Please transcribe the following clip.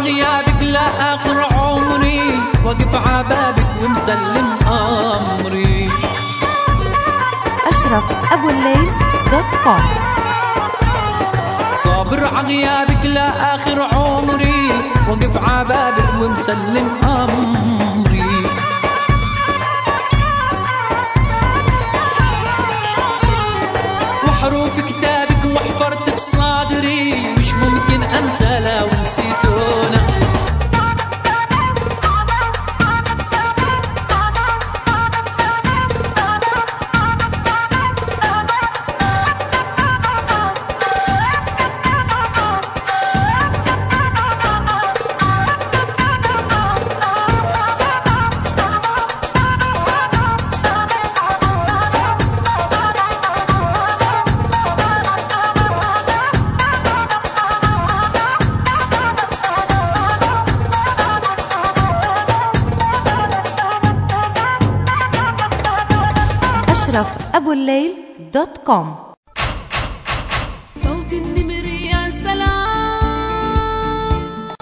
غيابك لآخر عمري واقف عبابك ومسلم أمري أشرف أبو الليل دوت كوم صابر عغيابك لآخر عمري واقف عبابك ومسلم أمري وحروف كتابك وحفرت بصادري مش ممكن أنسى لو نسيتونا أشرف أبو الليل دوت كوم